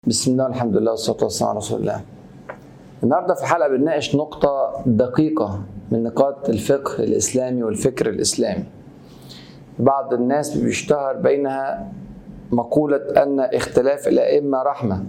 بسم الله والحمد لله والصلاة والسلام على رسول الله. النهارده في الحلقة بنناقش نقطة دقيقة من نقاط الفقه الإسلامي والفكر الإسلامي. بعض الناس بيشتهر بينها مقولة أن اختلاف الأئمة رحمة.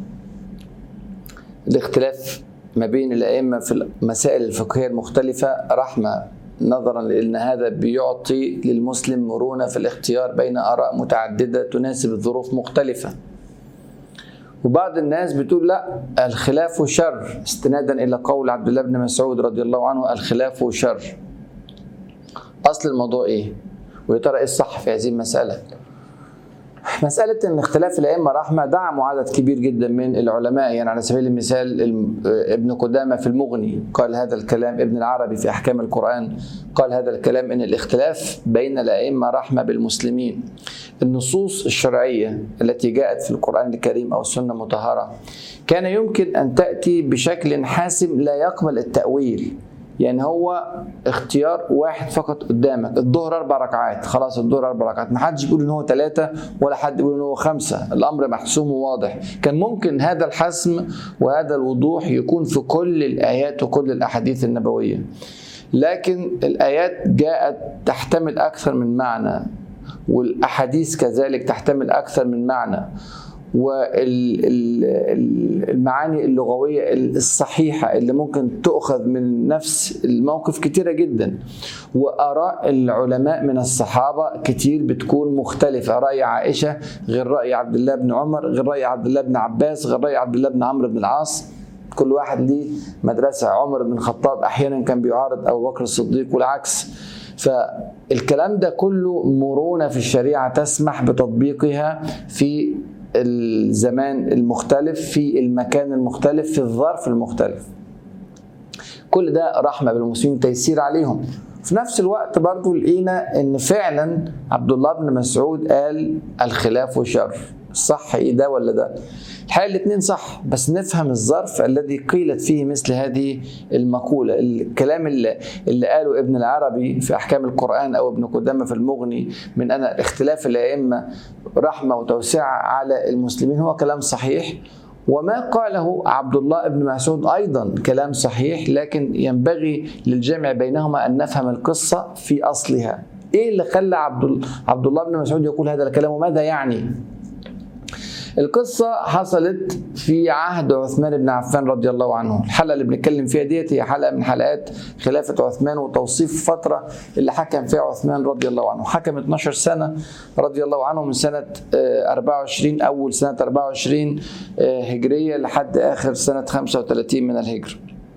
الاختلاف ما بين الأئمة في المسائل الفقهية المختلفة رحمة نظرا لأن هذا بيعطي للمسلم مرونة في الاختيار بين آراء متعددة تناسب الظروف مختلفة. وبعض الناس بتقول لا الخلاف شر استنادا الى قول عبد الله بن مسعود رضي الله عنه الخلاف شر اصل الموضوع ايه ويا ترى ايه الصح في هذه المساله مسألة أن اختلاف الأئمة رحمة دعموا عدد كبير جدا من العلماء يعني على سبيل المثال ابن قدامة في المغني قال هذا الكلام ابن العربي في أحكام القرآن قال هذا الكلام أن الاختلاف بين الأئمة رحمة بالمسلمين النصوص الشرعية التي جاءت في القرآن الكريم أو السنة المطهرة كان يمكن أن تأتي بشكل حاسم لا يقبل التأويل يعني هو اختيار واحد فقط قدامك الظهر اربع ركعات خلاص الظهر اربع ركعات ما حدش بيقول ان هو ثلاثه ولا حد بيقول ان هو خمسه الامر محسوم وواضح كان ممكن هذا الحسم وهذا الوضوح يكون في كل الايات وكل الاحاديث النبويه لكن الايات جاءت تحتمل اكثر من معنى والاحاديث كذلك تحتمل اكثر من معنى والمعاني اللغوية الصحيحة اللي ممكن تؤخذ من نفس الموقف كتيرة جدا وآراء العلماء من الصحابة كتير بتكون مختلفة رأي عائشة غير رأي عبد الله بن عمر غير رأي عبد الله بن عباس غير رأي عبد الله بن عمرو بن العاص كل واحد ليه مدرسة عمر بن الخطاب أحيانا كان بيعارض أبو بكر الصديق والعكس فالكلام ده كله مرونة في الشريعة تسمح بتطبيقها في الزمان المختلف في المكان المختلف في الظرف المختلف كل ده رحمة بالمسلمين تيسير عليهم في نفس الوقت برضو لقينا ان فعلا عبد الله بن مسعود قال الخلاف شر صح ايه ده ولا ده الحقيقه الاثنين صح بس نفهم الظرف الذي قيلت فيه مثل هذه المقوله الكلام اللي, اللي قاله ابن العربي في احكام القران او ابن قدامه في المغني من ان اختلاف الائمه رحمه وتوسعه على المسلمين هو كلام صحيح وما قاله عبد الله بن مسعود ايضا كلام صحيح لكن ينبغي للجمع بينهما ان نفهم القصه في اصلها ايه اللي خلى عبد عبد الله بن مسعود يقول هذا الكلام وماذا يعني القصة حصلت في عهد عثمان بن عفان رضي الله عنه الحلقة اللي بنتكلم فيها ديت هي حلقة من حلقات خلافة عثمان وتوصيف فترة اللي حكم فيها عثمان رضي الله عنه حكم 12 سنة رضي الله عنه من سنة 24 أول سنة 24 هجرية لحد آخر سنة 35 من الهجرة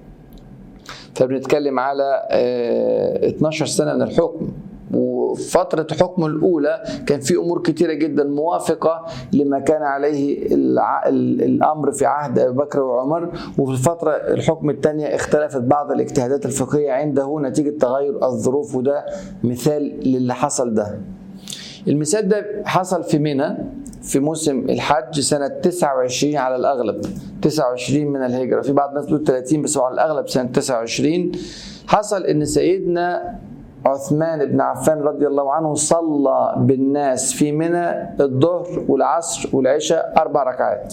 فبنتكلم على 12 سنة من الحكم وفترة حكمه الأولى كان في أمور كتيرة جدا موافقة لما كان عليه الأمر في عهد أبي بكر وعمر وفي الفترة الحكم الثانية اختلفت بعض الاجتهادات الفقهية عنده نتيجة تغير الظروف وده مثال للي حصل ده المثال ده حصل في منى في موسم الحج سنة 29 على الأغلب 29 من الهجرة في بعض الناس بتقول 30 بس هو على الأغلب سنة 29 حصل إن سيدنا عثمان بن عفان رضي الله عنه صلى بالناس في منى الظهر والعصر والعشاء أربع ركعات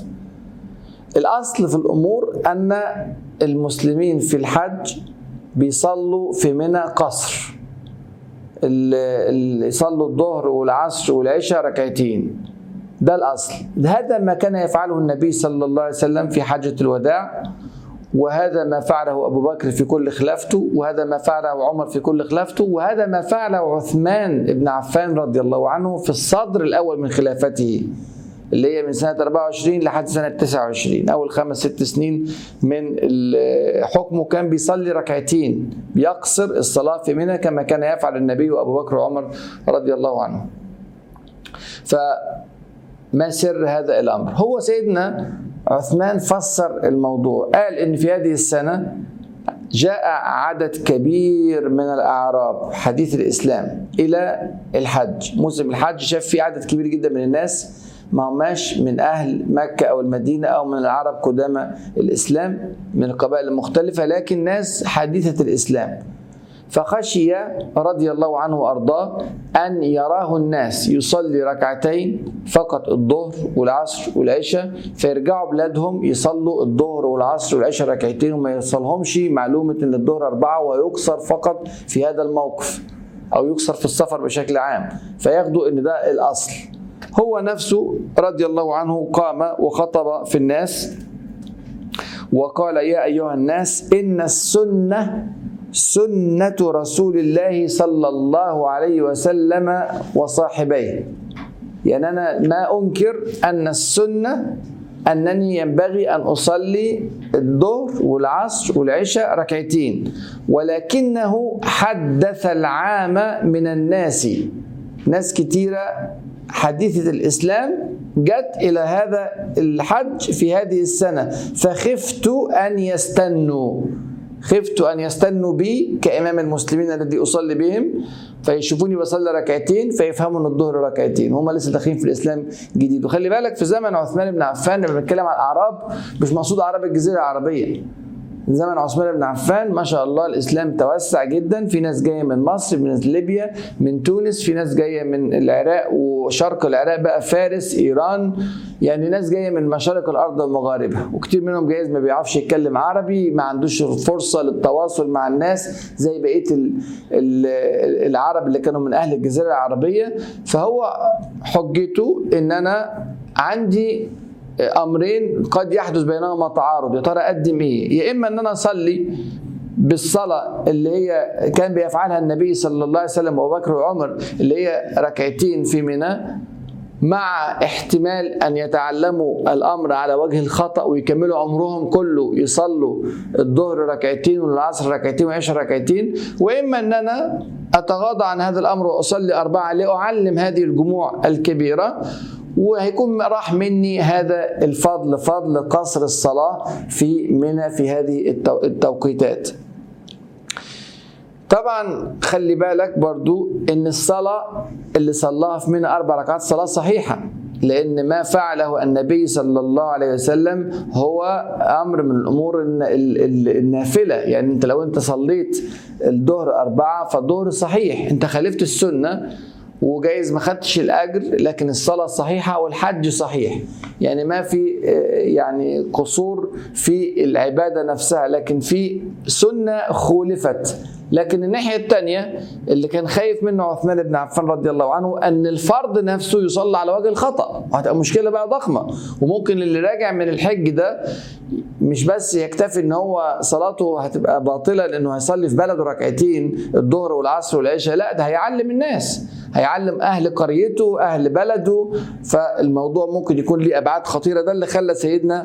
الأصل في الأمور أن المسلمين في الحج بيصلوا في منى قصر اللي يصلوا الظهر والعصر والعشاء ركعتين ده الأصل هذا ما كان يفعله النبي صلى الله عليه وسلم في حجة الوداع وهذا ما فعله أبو بكر في كل خلافته وهذا ما فعله عمر في كل خلافته وهذا ما فعله عثمان بن عفان رضي الله عنه في الصدر الأول من خلافته اللي هي من سنة 24 لحد سنة 29 أول خمس ست سنين من حكمه كان بيصلي ركعتين بيقصر الصلاة في منى كما كان يفعل النبي وأبو بكر وعمر رضي الله عنه فما سر هذا الأمر هو سيدنا عثمان فسر الموضوع قال ان في هذه السنه جاء عدد كبير من الاعراب حديث الاسلام الى الحج موسم الحج شاف في عدد كبير جدا من الناس ما هماش من اهل مكه او المدينه او من العرب قدامى الاسلام من القبائل المختلفه لكن ناس حديثه الاسلام فخشي رضي الله عنه وارضاه ان يراه الناس يصلي ركعتين فقط الظهر والعصر والعشاء فيرجعوا بلادهم يصلوا الظهر والعصر والعشاء ركعتين وما يوصلهمش معلومه ان الظهر اربعه ويكسر فقط في هذا الموقف او يكسر في السفر بشكل عام فياخدوا ان ده الاصل هو نفسه رضي الله عنه قام وخطب في الناس وقال يا ايها الناس ان السنه سنه رسول الله صلى الله عليه وسلم وصاحبيه يعني انا ما انكر ان السنه انني ينبغي ان اصلي الظهر والعصر والعشاء ركعتين ولكنه حدث العام من الناس ناس كتيره حديثه الاسلام جت الى هذا الحج في هذه السنه فخفت ان يستنوا خفت ان يستنوا بي كامام المسلمين الذي اصلي بهم فيشوفوني بصلي ركعتين فيفهموا ان الظهر ركعتين هم لسه داخلين في الاسلام جديد وخلي بالك في زمن عثمان بن عفان لما بنتكلم عن الاعراب مش مقصود اعراب الجزيره العربيه زمن عثمان بن عفان ما شاء الله الاسلام توسع جدا في ناس جايه من مصر من ليبيا من تونس في ناس جايه من العراق وشرق العراق بقى فارس ايران يعني ناس جايه من مشارق الارض ومغاربها وكتير منهم جايز ما بيعرفش يتكلم عربي ما عندوش فرصه للتواصل مع الناس زي بقيه ال ال العرب اللي كانوا من اهل الجزيره العربيه فهو حجته ان انا عندي امرين قد يحدث بينهما تعارض يا ترى اقدم ايه يا اما ان انا اصلي بالصلاة اللي هي كان بيفعلها النبي صلى الله عليه وسلم وابو بكر وعمر اللي هي ركعتين في منى مع احتمال ان يتعلموا الامر على وجه الخطا ويكملوا عمرهم كله يصلوا الظهر ركعتين والعصر ركعتين والعشاء ركعتين واما ان انا اتغاضى عن هذا الامر واصلي اربعه لاعلم هذه الجموع الكبيره وهيكون راح مني هذا الفضل فضل قصر الصلاة في منى في هذه التوقيتات طبعا خلي بالك برضو ان الصلاة اللي صلاها في منى اربع ركعات صلاة صحيحة لان ما فعله النبي صلى الله عليه وسلم هو امر من الامور النافله يعني انت لو انت صليت الظهر اربعه فالظهر صحيح انت خالفت السنه وجايز ما خدتش الاجر لكن الصلاه صحيحه والحج صحيح يعني ما في يعني قصور في العباده نفسها لكن في سنه خولفت لكن الناحيه الثانيه اللي كان خايف منه عثمان بن عفان رضي الله عنه ان الفرض نفسه يصلى على وجه الخطا وهتبقى مشكله بقى ضخمه وممكن اللي راجع من الحج ده مش بس يكتفي ان هو صلاته هتبقى باطله لانه هيصلي في بلده ركعتين الظهر والعصر والعشاء لا ده هيعلم الناس هيعلم اهل قريته اهل بلده فالموضوع ممكن يكون ليه ابعاد خطيره ده اللي خلى سيدنا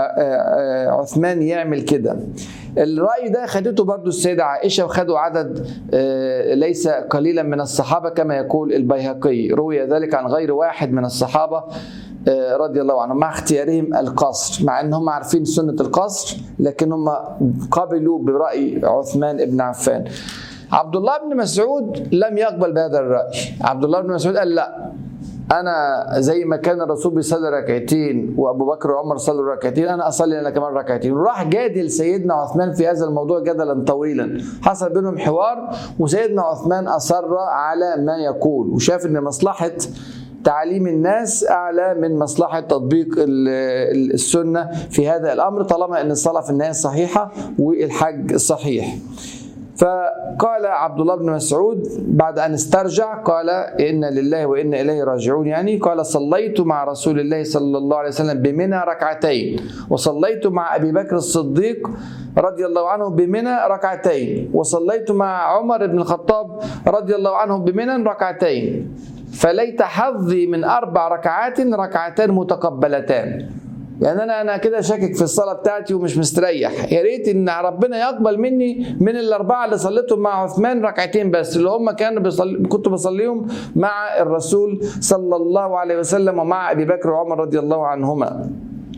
عثمان يعمل كده الراي ده خدته برضو السيده عائشه وخدوا عدد ليس قليلا من الصحابه كما يقول البيهقي روي ذلك عن غير واحد من الصحابه رضي الله عنهم مع اختيارهم القصر مع انهم عارفين سنه القصر لكن هم قبلوا براي عثمان بن عفان عبد الله بن مسعود لم يقبل بهذا الراي عبد الله بن مسعود قال لا انا زي ما كان الرسول بيصلي ركعتين وابو بكر وعمر صلوا ركعتين انا اصلي انا كمان ركعتين وراح جادل سيدنا عثمان في هذا الموضوع جدلا طويلا حصل بينهم حوار وسيدنا عثمان اصر على ما يقول وشاف ان مصلحه تعليم الناس اعلى من مصلحه تطبيق السنه في هذا الامر طالما ان الصلاه في النهايه صحيحه والحج صحيح. فقال عبد الله بن مسعود بعد ان استرجع قال انا لله وانا اليه راجعون يعني قال صليت مع رسول الله صلى الله عليه وسلم بمنى ركعتين وصليت مع ابي بكر الصديق رضي الله عنه بمنى ركعتين وصليت مع عمر بن الخطاب رضي الله عنه بمنى ركعتين فليت حظي من اربع ركعات ركعتان متقبلتان يعني انا انا كده شاكك في الصلاه بتاعتي ومش مستريح يا ريت ان ربنا يقبل مني من الاربعه اللي صليتهم مع عثمان ركعتين بس اللي هم كانوا بيصلي كنت بصليهم مع الرسول صلى الله عليه وسلم ومع ابي بكر وعمر رضي الله عنهما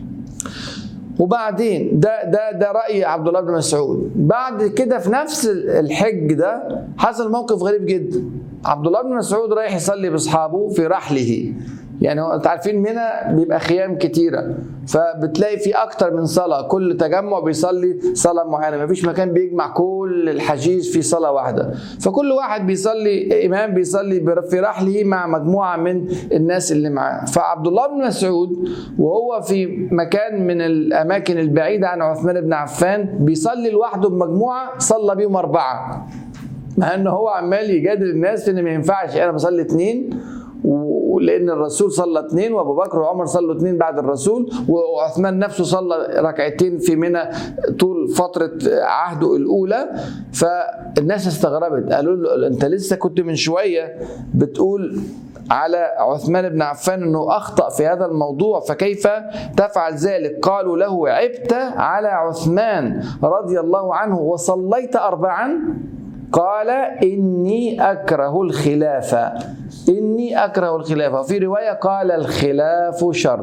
وبعدين ده ده ده راي عبد الله بن مسعود بعد كده في نفس الحج ده حصل موقف غريب جدا عبد الله بن مسعود رايح يصلي باصحابه في رحله يعني هو انت عارفين منى بيبقى خيام كتيره فبتلاقي في اكتر من صلاه كل تجمع بيصلي صلاه معينه مفيش مكان بيجمع كل الحجيج في صلاه واحده فكل واحد بيصلي امام بيصلي في رحله مع مجموعه من الناس اللي معاه فعبد الله بن مسعود وهو في مكان من الاماكن البعيده عن عثمان بن عفان بيصلي لوحده بمجموعه صلى بيهم اربعه مع ان هو عمال يجادل الناس ان ما ينفعش انا بصلي اثنين ولان الرسول صلى اثنين وابو بكر وعمر صلوا اثنين بعد الرسول وعثمان نفسه صلى ركعتين في منى طول فتره عهده الاولى فالناس استغربت قالوا له انت لسه كنت من شويه بتقول على عثمان بن عفان انه اخطا في هذا الموضوع فكيف تفعل ذلك قالوا له عبت على عثمان رضي الله عنه وصليت اربعا قال إني أكره الخلافة إني أكره الخلافة وفي رواية قال الخلاف شر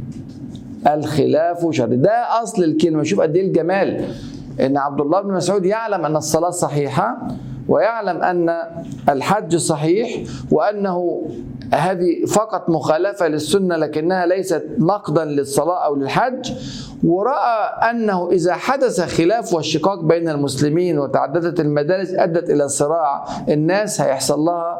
الخلاف شر ده أصل الكلمة شوف قد إيه الجمال إن عبد الله بن مسعود يعلم أن الصلاة صحيحة ويعلم أن الحج صحيح وأنه هذه فقط مخالفة للسنة لكنها ليست نقدا للصلاة أو للحج ورأى أنه إذا حدث خلاف والشقاق بين المسلمين وتعددت المدارس أدت إلى صراع الناس هيحصل لها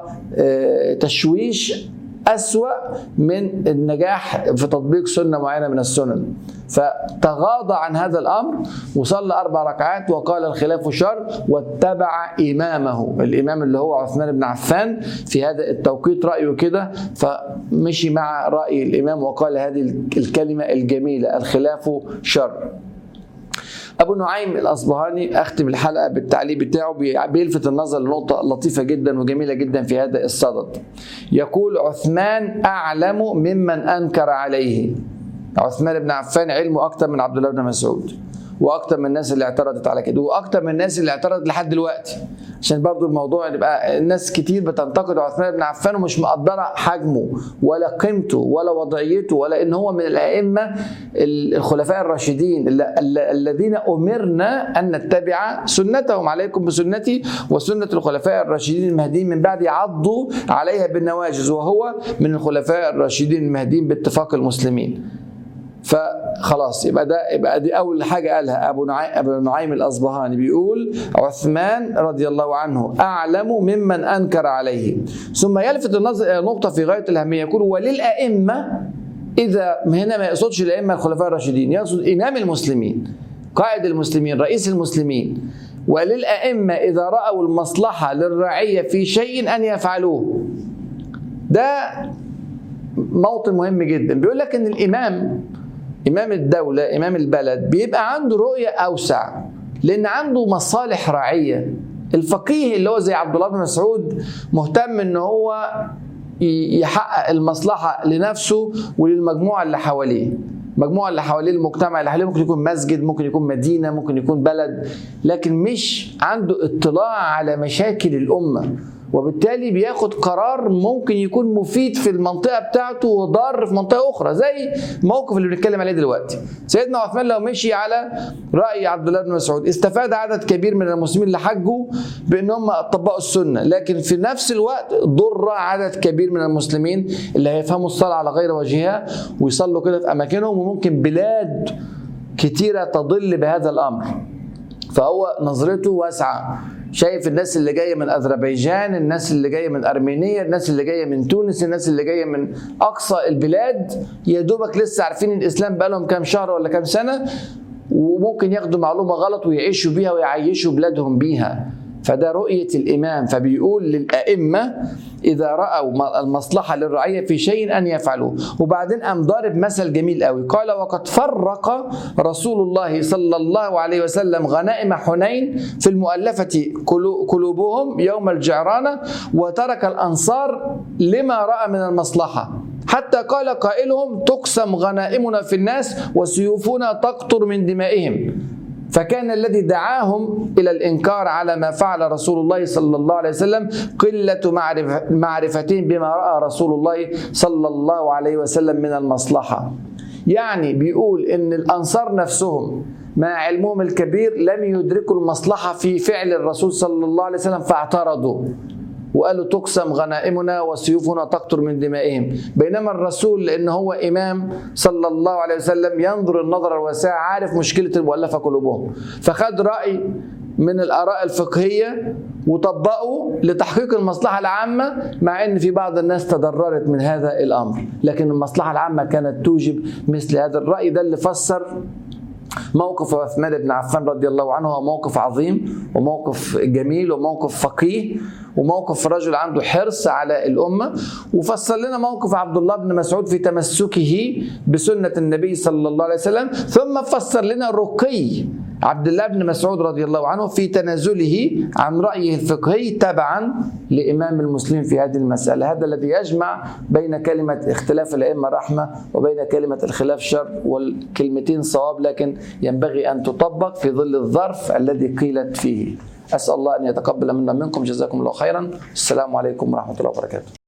تشويش أسوأ من النجاح في تطبيق سنة معينة من السنن فتغاضى عن هذا الأمر وصلى أربع ركعات وقال الخلاف شر واتبع إمامه الإمام اللي هو عثمان بن عفان في هذا التوقيت رأيه كده فمشي مع رأي الإمام وقال هذه الكلمة الجميلة الخلاف شر ابو نعيم الاصبهاني اختم الحلقه بالتعليق بتاعه بيلفت النظر لنقطه لطيفه جدا وجميله جدا في هذا الصدد يقول عثمان اعلم ممن انكر عليه عثمان بن عفان علمه اكثر من عبد الله بن مسعود واكثر من الناس اللي اعترضت على كده واكثر من الناس اللي اعترضت لحد دلوقتي عشان برضو الموضوع يبقى الناس كتير بتنتقد عثمان بن عفان ومش مقدره حجمه ولا قيمته ولا وضعيته ولا ان هو من الائمه الخلفاء الراشدين الذين امرنا ان نتبع سنتهم عليكم بسنتي وسنه الخلفاء الراشدين المهديين من بعد عضوا عليها بالنواجذ وهو من الخلفاء الراشدين المهديين باتفاق المسلمين فخلاص يبقى ده يبقى دي اول حاجه قالها ابو نعيم ابو نعيم الاصبهاني بيقول عثمان رضي الله عنه اعلم ممن انكر عليه ثم يلفت النظر الى نقطه في غايه الاهميه يقول وللائمه اذا هنا ما يقصدش الائمه الخلفاء الراشدين يقصد امام المسلمين قائد المسلمين رئيس المسلمين وللائمه اذا راوا المصلحه للرعيه في شيء ان يفعلوه ده موطن مهم جدا بيقول لك ان الامام امام الدوله امام البلد بيبقى عنده رؤيه اوسع لان عنده مصالح رعيه الفقيه اللي هو زي عبد الله بن مسعود مهتم ان هو يحقق المصلحه لنفسه وللمجموعه اللي حواليه المجموعه اللي حواليه المجتمع اللي حواليه ممكن يكون مسجد ممكن يكون مدينه ممكن يكون بلد لكن مش عنده اطلاع على مشاكل الامه وبالتالي بياخد قرار ممكن يكون مفيد في المنطقه بتاعته وضار في منطقه اخرى زي الموقف اللي بنتكلم عليه دلوقتي سيدنا عثمان لو مشي على راي عبد الله بن مسعود استفاد عدد كبير من المسلمين اللي حجوا بان هم طبقوا السنه لكن في نفس الوقت ضر عدد كبير من المسلمين اللي هيفهموا الصلاه على غير وجهها ويصلوا كده في اماكنهم وممكن بلاد كتيره تضل بهذا الامر فهو نظرته واسعه شايف الناس اللي جايه من اذربيجان الناس اللي جايه من ارمينيا الناس اللي جايه من تونس الناس اللي جايه من اقصى البلاد يا دوبك لسه عارفين الاسلام بقالهم كام شهر ولا كام سنه وممكن ياخدوا معلومه غلط ويعيشوا بيها ويعيشوا بلادهم بيها فده رؤية الإمام فبيقول للأئمة إذا رأوا المصلحة للرعية في شيء أن يفعلوه وبعدين قام ضارب مثل جميل قوي قال وقد فرق رسول الله صلى الله عليه وسلم غنائم حنين في المؤلفة قلوبهم يوم الجعرانة وترك الأنصار لما رأى من المصلحة حتى قال قائلهم تقسم غنائمنا في الناس وسيوفنا تقطر من دمائهم فكان الذي دعاهم الى الانكار على ما فعل رسول الله صلى الله عليه وسلم قله معرفه معرفتهم بما راى رسول الله صلى الله عليه وسلم من المصلحه. يعني بيقول ان الانصار نفسهم مع علمهم الكبير لم يدركوا المصلحه في فعل الرسول صلى الله عليه وسلم فاعترضوا. وقالوا تقسم غنائمنا وسيوفنا تقطر من دمائهم بينما الرسول لان هو امام صلى الله عليه وسلم ينظر النظره الواسعه عارف مشكله المؤلفه قلوبهم فخد راي من الاراء الفقهيه وطبقوا لتحقيق المصلحه العامه مع ان في بعض الناس تضررت من هذا الامر لكن المصلحه العامه كانت توجب مثل هذا الراي ده اللي فسر موقف عثمان بن عفان رضي الله عنه هو موقف عظيم وموقف جميل وموقف فقيه وموقف رجل عنده حرص على الأمة وفسر لنا موقف عبد الله بن مسعود في تمسكه بسنة النبي صلى الله عليه وسلم ثم فسر لنا رقي عبد الله بن مسعود رضي الله عنه في تنازله عن رأيه الفقهي تبعا لإمام المسلمين في هذه المسألة هذا الذي يجمع بين كلمة اختلاف الأئمة رحمة وبين كلمة الخلاف شر والكلمتين صواب لكن ينبغي أن تطبق في ظل الظرف الذي قيلت فيه أسأل الله أن يتقبل منا منكم جزاكم الله خيرا السلام عليكم ورحمة الله وبركاته